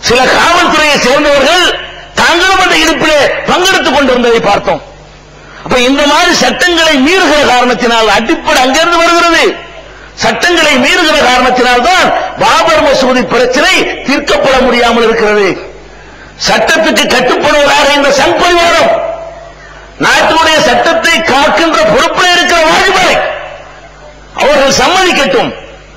சில காவல்துறையை சேர்ந்தவர்கள் தாங்களும் அந்த இடுப்பிலே பங்கெடுத்துக் கொண்டிருந்ததை பார்த்தோம் அப்ப இந்த மாதிரி சட்டங்களை மீறுகிற காரணத்தினால் அடிப்படை அங்கிருந்து வருகிறது சட்டங்களை மீறுகிற காரணத்தினால் தான் பாபர் மசூதி பிரச்சனை தீர்க்கப்பட முடியாமல் இருக்கிறது சட்டத்துக்கு கட்டுப்படுவதாக இந்த சங் பரிவாரம் நாட்டினுடைய சட்டத்தை காக்கின்ற பொறுப்பில் இருக்கிற வாஜ்பாய் அவர்கள் சம்மதிக்கட்டும்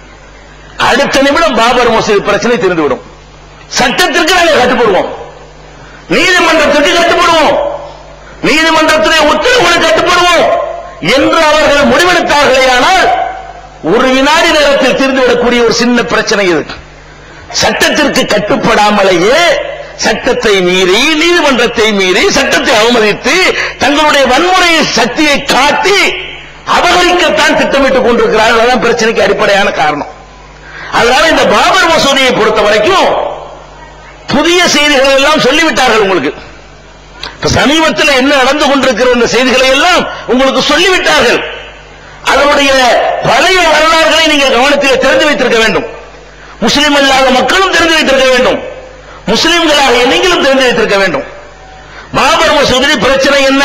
அடுத்த நிமிடம் பாபர் மசூதி பிரச்சனை தீர்ந்துவிடும் சட்டத்திற்கு நாங்கள் கட்டுப்படுவோம் நீதிமன்றத்திற்கு கட்டுப்படுவோம் நீதிமன்றத்திலே உத்தரவுகளுக்கு கட்டுப்படுவோம் என்று அவர்கள் முடிவெடுத்தார்களேயானால் ஒரு வினாடி நேரத்தில் தீர்ந்துவிடக்கூடிய ஒரு சின்ன பிரச்சனை இது சட்டத்திற்கு கட்டுப்படாமலேயே சட்டத்தை மீறி நீதிமன்றத்தை மீறி சட்டத்தை அவமதித்து தங்களுடைய வன்முறை சக்தியை காட்டி அபகரிக்கத்தான் திட்டமிட்டுக் கொண்டிருக்கிறார்கள் அதான் பிரச்சனைக்கு அடிப்படையான காரணம் அதனால இந்த பாபர் மசூதியை பொறுத்த வரைக்கும் புதிய செய்திகள் எல்லாம் சொல்லிவிட்டார்கள் உங்களுக்கு இப்ப சமீபத்தில் என்ன நடந்து கொண்டிருக்கிற இந்த செய்திகளை எல்லாம் உங்களுக்கு சொல்லிவிட்டார்கள் அதனுடைய பழைய வரலாறுகளை நீங்கள் கவனத்தில் தெரிந்து வைத்திருக்க வேண்டும் முஸ்லிம் அல்லாத மக்களும் தெரிந்து வைத்திருக்க வேண்டும் முஸ்லிம்களாக நீங்களும் தெரிந்து வைத்திருக்க வேண்டும் பாபர் மசூதி பிரச்சனை என்ன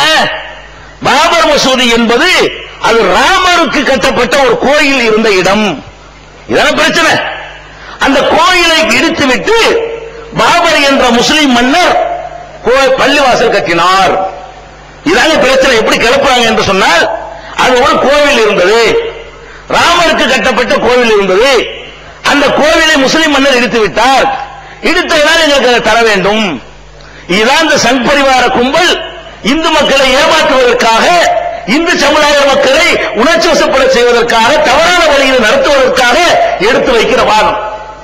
பாபர் மசூதி என்பது அது ராமருக்கு கட்டப்பட்ட ஒரு கோயில் இருந்த இடம் இதான பிரச்சனை அந்த கோயிலை இடித்துவிட்டு பாபர் என்ற முஸ்லிம் மன்னர் கோ- பள்ளிவாசல் கட்டினார் இதாங்க பிரச்சனை எப்படி கிளப்புறாங்க என்று சொன்னால் அது ஒரு கோவில் இருந்தது ராமருக்கு கட்டப்பட்ட கோவில் இருந்தது அந்த கோவிலை முஸ்லிம் மன்னர் இடித்து விட்டார் இடித்ததனால் எங்களுக்கு அதை தர வேண்டும் இதுதான் இந்த சங் பரிவார கும்பல் இந்து மக்களை ஏமாற்றுவதற்காக இந்து சமுதாய மக்களை உணர்ச்சி வசப்பட செய்வதற்காக தவறான வழியில் நடத்துவதற்காக எடுத்து வைக்கிற வாதம்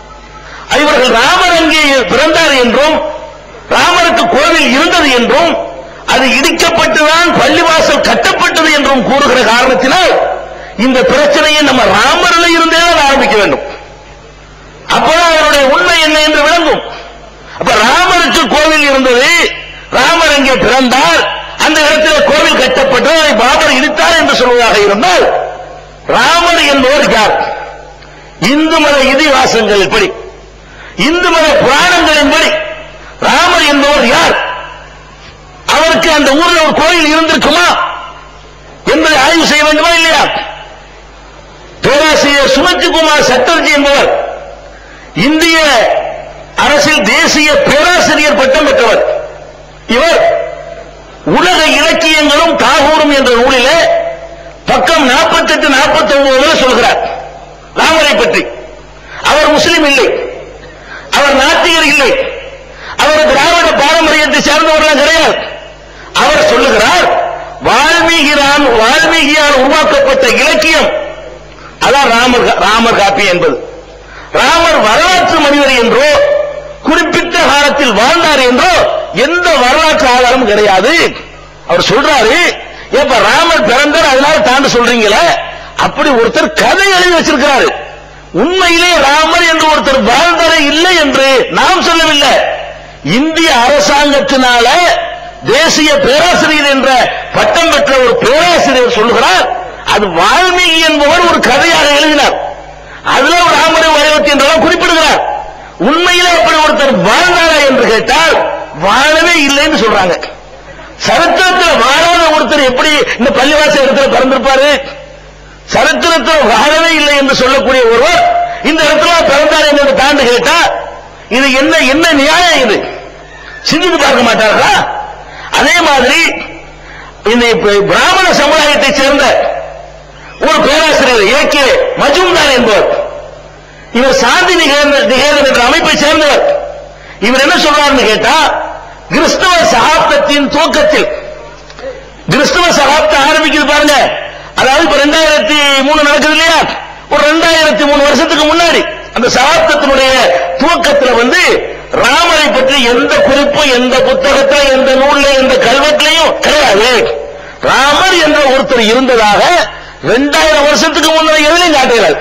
இவர்கள் ராமர் அங்கே பிறந்தார் என்றும் ராமருக்கு கோவில் இருந்தது என்றும் அது இடிக்கப்பட்டுதான் பள்ளிவாசல் கட்டப்பட்டது என்றும் கூறுகிற காரணத்தினால் இந்த பிரச்சனையை நம்ம ராமரில் இருந்தே தான் ஆரம்பிக்க வேண்டும் அப்பதான் அவருடைய உண்மை என்ன என்று விளங்கும் அப்ப ராமருக்கு கோவில் இருந்தது ராமர் அங்கே பிறந்தார் அந்த இடத்தில் கோவில் கட்டப்பட்டு அதை பாபர் இடித்தார் என்று சொல்வதாக இருந்தால் ராமர் என்பவர் யார் இந்து மத இதிகாசங்கள் படி இந்து மத புராணங்களின்படி ராமர் என்பவர் யார் அவருக்கு அந்த ஊரில் ஒரு கோயில் இருந்திருக்குமா என்பதை ஆய்வு செய்ய வேண்டுமா இல்லையா பேராசிரியர் சுமதிகுமார் சட்டர்ஜி என்பவர் இந்திய அரசில் தேசிய பேராசிரியர் பட்டம் பெற்றவர் இவர் உலக இலக்கியங்களும் தாகூரும் என்ற நூலிலே பக்கம் 48 49 சொல்கிறார் ராமரை பற்றி அவர் முஸ்லிம் இல்லை அவர் நாத்திகர் இல்லை அவர் திராவிட பாரம்பரியத்தை சேர்ந்தவர்கள் கிடையாது அவர் சொல்லுகிறார் வால்மீகிரான் வால்மீகியால் உருவாக்கப்பட்ட இலக்கியம் அதான் ராமர் ராமர் காப்பி என்பது ராமர் வரலாற்று மனிதர் என்றோ குறிப்பிட்ட காலத்தில் வாழ்ந்தார் என்றோ எந்த வரலாற்று ஆதாரமும் கிடையாது அவர் சொல்றாரு ஏப்ப ராமர் பிறந்தார் அதனால தாண்ட சொல்றீங்களே அப்படி ஒருத்தர் கதை எழுதி வச்சிருக்கிறாரு உண்மையிலே ராமர் என்று ஒருத்தர் வாழ்ந்தாரே இல்லை என்று நாம் சொல்லவில்லை இந்திய அரசாங்கத்தினால தேசிய பேராசிரியர் என்ற பட்டம் பெற்ற ஒரு பேராசிரியர் சொல்லுகிறார் அது வால்மீகி என்பவர் ஒரு கதையாக எழுதினார் அதுல ஒரு ராமரை வரைவத்தி என்றெல்லாம் குறிப்பிடுகிறார் உண்மையிலே அப்படி ஒருத்தர் வாழ்ந்தாரா என்று கேட்டால் வாழவே இல்லைன்னு சொல்றாங்க சரித்திரத்தில் வாழாத ஒருத்தர் எப்படி இந்த பள்ளிவாசல் இடத்துல பிறந்திருப்பாரு சரித்திரத்தில் வாழவே இல்லை என்று சொல்லக்கூடிய ஒருவர் இந்த இடத்துல பிறந்தார் என்று தாண்டு கேட்டா இது என்ன என்ன நியாயம் இது சிந்தித்து பார்க்க மாட்டார்களா அதே மாதிரி இந்த இப்ப பிராமண சமுதாயத்தை சேர்ந்த ஒரு பேராசிரியர் இலக்கிய மஜும்தார் என்பவர் இவர் சாந்தி நிகேதன் நிகேதன் என்ற அமைப்பை சேர்ந்தவர் இவர் என்ன சொல்றாருன்னு கேட்டா கிறிஸ்தவ சகாப்தத்தின் துவக்கத்தில் கிறிஸ்தவ சகாப்தம் ஆரம்பிக்குது பாருங்க அதாவது இப்ப ரெண்டாயிரத்தி மூணு நடக்குது இல்லையா ஒரு ரெண்டாயிரத்தி மூணு வருஷத்துக்கு முன்னாடி அந்த சகாப்தத்தினுடைய துவக்கத்துல வந்து ராமரை பற்றி எந்த குறிப்பும் எந்த புத்தகத்துல எந்த நூல்ல எந்த கல்வெட்டுலையும் கிடையாது ராமர் என்ற ஒருத்தர் இருந்ததாக ரெண்டாயிரம் வருஷத்துக்கு முன்னாடி எதுலையும் காட்டுகிறார்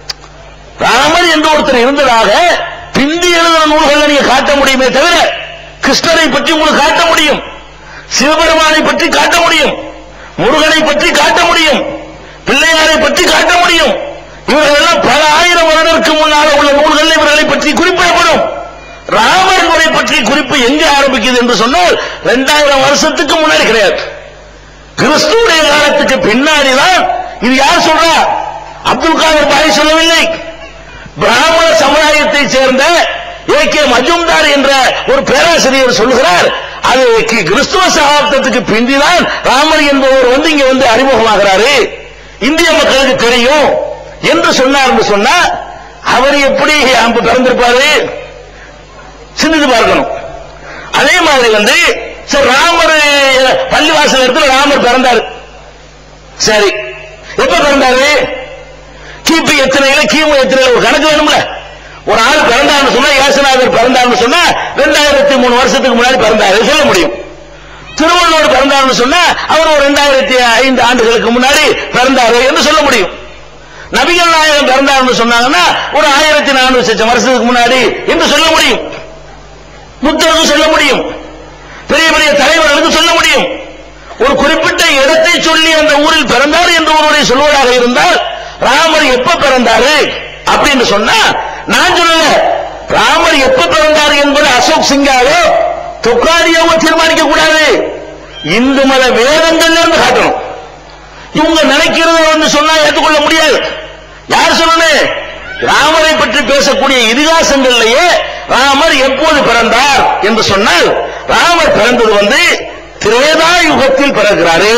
ராமர் என்று ஒருத்தர் இருந்ததாக பிந்தி எழுதின நூல்களை நீங்க காட்ட முடியுமே தவிர கிருஷ்ணரை பற்றி உங்களுக்கு காட்ட முடியும் சிவபெருமானை பற்றி காட்ட முடியும் முருகனை பற்றி காட்ட முடியும் பிள்ளையாரை பற்றி காட்ட முடியும் இவர்கள் எல்லாம் பல ஆயிரம் வருடத்திற்கு முன்னால உள்ள நூல்கள் இவர்களை பற்றி குறிப்பிடப்படும் ராமர் குறிப்பு எங்க ஆரம்பிக்குது என்று சொன்னால் ரெண்டாயிரம் வருஷத்துக்கு முன்னாடி கிடையாது கிறிஸ்துடைய காலத்துக்கு பின்னாடிதான் இது யார் சொல்றா அப்துல் காதர் பாய் சொல்லவில்லை பிராமண சமுதாயத்தை சேர்ந்த ஏ கே மஜும்தார் என்ற ஒரு பேராசிரியர் சொல்லுகிறார் அது கி- கிறிஸ்துவ சகாப்தத்துக்கு பிந்திதான் ராமர் என்பவர் வந்து இங்க வந்து அறிமுகமாகிறாரு இந்திய மக்களுக்கு தெரியும் என்று சொன்னார் என்று சொன்னா அவர் எப்படி அம்பு பிறந்திருப்பாரு சிந்தித்து பார்க்கணும் அதே மாதிரி வந்து சரி ராமர் பள்ளிவாசல் இடத்துல ராமர் பிறந்தாரு சரி எப்ப பிறந்தாரு கிபி எத்தனையில கிமு எத்தனையில ஒரு கணக்கு வேணும்ல ஒரு ஆள் பிறந்தாருன்னு சொன்னா ஏசுநாதர் பிறந்தாருன்னு சொன்னா ரெண்டாயிரத்தி மூணு வருஷத்துக்கு முன்னாடி பிறந்தாரு சொல்ல முடியும் திருவள்ளுவர் பிறந்தாருன்னு சொன்னா அவர் ஒரு ரெண்டாயிரத்தி ஐந்து ஆண்டுகளுக்கு முன்னாடி பிறந்தாரு என்று சொல்ல முடியும் நபிகள் நாயகம் பிறந்தாருன்னு சொன்னாங்கன்னா ஒரு ஆயிரத்தி நானூறு லட்சம் வருஷத்துக்கு முன்னாடி என்று சொல்ல முடியும் புத்தருக்கு சொல்ல முடியும் பெரிய பெரிய தலைவர்களுக்கு சொல்ல முடியும் ஒரு குறிப்பிட்ட இடத்தை சொல்லி அந்த ஊரில் பிறந்தார் என்று ஒருவரை சொல்வதாக இருந்தால் ராமர் எப்ப பிறந்தாரு அப்படின்னு சொன்னா நான் சொல்லல ராமர் எப்ப பிறந்தார் என்பது அசோக் சிங்காவோ துக்காரியாவோ தீர்மானிக்க கூடாது இந்து மத வேதங்கள்ல இருந்து காட்டணும் இவங்க நினைக்கிறத வந்து சொன்னா ஏற்றுக்கொள்ள முடியாது யார் சொல்லணும் ராமரை பற்றி பேசக்கூடிய இதிகாசங்கள்லயே ராமர் எப்போது பிறந்தார் என்று சொன்னால் ராமர் பிறந்தது வந்து திரேதா யுகத்தில் பிறக்கிறாரு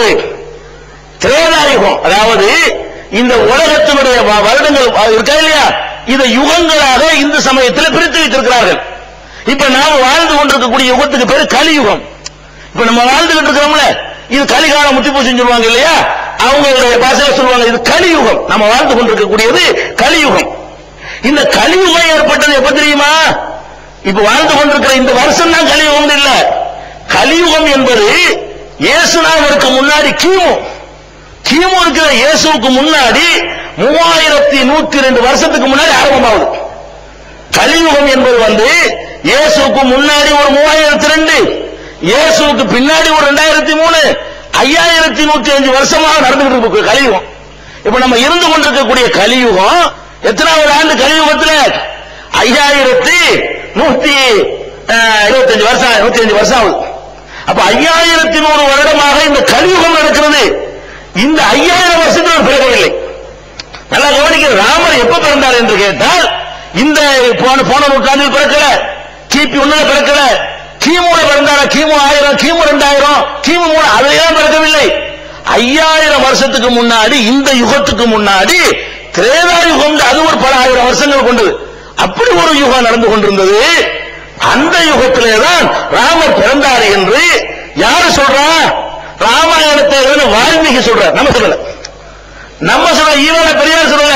திரேதா யுகம் அதாவது இந்த உலகத்தினுடைய வ- வருடங்கள் அஹ், இருக்கா இல்லையா இதை யுகங்களாக இந்து சமயத்தில் பிரித்து வைத்திருக்கிறார்கள் இப்ப நாம வாழ்ந்து கொண்டிருக்கக்கூடிய யுகத்துக்கு பேரு கலியுகம் இப்ப நம்ம வாழ்ந்துகிட்டு இருக்கிறோம்ல இது கலிகாலம் முத்தி பூசி சொல்லுவாங்க இல்லையா அவங்களுடைய பாஷையில சொல்லுவாங்க இது கலியுகம் நம்ம வாழ்ந்து கொண்டிருக்கக்கூடியது கலியுகம் இந்த கலியுகம் ஏற்பட்டது எப்ப தெரியுமா இப்ப வாழ்ந்து கொண்டிருக்கிற இந்த வருஷம் தான் கலியுகம் இல்ல கலியுகம் என்பது இயேசுநாதருக்கு முன்னாடி கிமு கிமு இருக்கிற இயேசுவுக்கு முன்னாடி மூவாயிரத்தி நூத்தி ரெண்டு வருஷத்துக்கு முன்னாடி ஆரம்பமாகுது கலியுகம் என்பது வந்து இயேசுக்கு முன்னாடி ஒரு மூவாயிரத்தி ரெண்டு இயேசுக்கு பின்னாடி ஒரு ரெண்டாயிரத்தி மூணு ஐயாயிரத்தி நூத்தி அஞ்சு வருஷமாக நடந்துகிட்டு இருக்கு கலியுகம் இப்ப நம்ம இருந்து கொண்டிருக்கக்கூடிய கலியுகம் எத்தனாவது ஆண்டு கலியுகத்துல ஐயாயிரத்தி நூத்தி அஹ், இருபத்தஞ்சு வருஷம் நூத்தி அஞ்சு வருஷம் ஆகுது அப்ப ஐயாயிரத்தி நூறு வருடமாக இந்த கலியுகம் நடக்கிறது இந்த ஐயாயிரம் வருஷத்துல ஒரு பிறகவில்லை நல்லா கவனிக்க ராமர் எப்ப பிறந்தார் என்று கேட்டால் இந்த போன போன நூற்றாண்டில் பிறக்கல கிபி ஒண்ணுல பிறக்கல கிமுல பிறந்தாரா கிமு ஆயிரம் கிமு ரெண்டாயிரம் கிமு மூணு அதையெல்லாம் பிறக்கவில்லை ஐயாயிரம் வருஷத்துக்கு முன்னாடி இந்த யுகத்துக்கு முன்னாடி திரேதா யுகம் அது ஒரு பல ஆயிரம் வருஷங்கள் கொண்டது அப்படி ஒரு யுகம் நடந்து கொண்டிருந்தது அந்த யுகத்திலே தான் ராமர் பிறந்தார் என்று யாரு சொல்றா ராமாயணத்தை எழுதின வால்மீகி சொல்ற நம்ம சொல்லல நம்ம சொல்ல ஈவன பெரியார் சொல்லல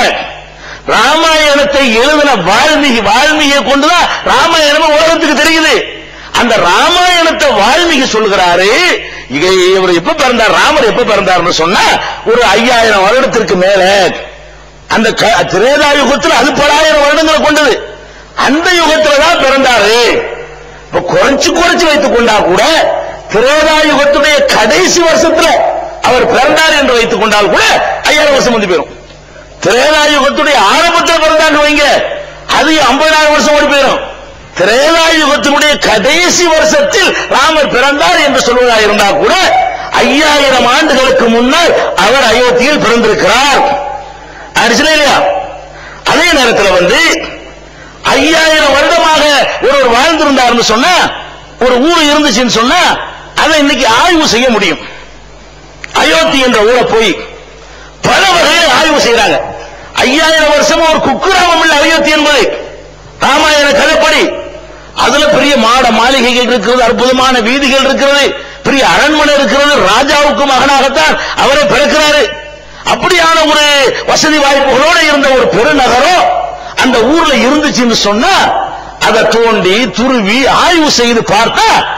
ராமாயணத்தை எழுதின வால்மீகி வால்மீகியை கொண்டுதான் ராமாயணம் உலகத்துக்கு தெரியுது அந்த ராமாயணத்தை வால்மீகி சொல்கிறாரு இக இவர் எப்ப பிறந்தார் ராமர் எப்ப பிறந்தார்னு சொன்னா ஒரு ஐயாயிரம் வருடத்திற்கு மேல அந்த க- திரேதா யுகத்தில் அது பலாயிரம் வருடங்களை கொண்டது அந்த யுகத்துல தான் பிறந்தாரு இப்ப குறைச்சு குறைச்சு வைத்துக் கொண்டா கூட திரேதா யுகத்துடைய கடைசி வருஷத்துல அவர் பிறந்தார் என்று வைத்துக் கொண்டால் கூட ஐயாயிரம் வருஷம் வந்து போயிடும் திரேதா யுகத்துடைய ஆரம்பத்தில் பிறந்தாங்க வைங்க அது ஐம்பதாயிரம் வருஷம் ஓடி போயிடும் திரேதா யுகத்தினுடைய கடைசி வருஷத்தில் ராமர் பிறந்தார் என்று சொல்வதாக இருந்தா கூட ஐயாயிரம் ஆண்டுகளுக்கு முன்னால் அவர் அயோத்தியில் பிறந்திருக்கிறார் அடிச்சுல இல்லையா அதே நேரத்தில் வந்து ஐயாயிரம் வருடமாக ஒருவர் வாழ்ந்திருந்தார்னு சொன்னா ஒரு ஊர் இருந்துச்சுன்னு சொன்னா அதை இன்னைக்கு ஆய்வு செய்ய முடியும் அயோத்தி என்ற ஊரை போய் பல வகையில் ஆய்வு செய்யறாங்க ஐயாயிரம் வருஷமா ஒரு குக்கிராமம் இல்ல அயோத்தி என்பது ராமாயண கதைப்படி அதுல பெரிய மாட மாளிகைகள் இருக்கிறது அற்புதமான வீதிகள் இருக்கிறது பெரிய அரண்மனை இருக்கிறது ராஜாவுக்கு மகனாகத்தான் அவரை பிறக்கிறாரு அப்படியான ஒரு வசதி வாய்ப்புகளோட இருந்த ஒரு பெருநகரம் அந்த ஊர்ல இருந்துச்சுன்னு சொன்னா அதை தோண்டி துருவி ஆய்வு செய்து பார்த்தா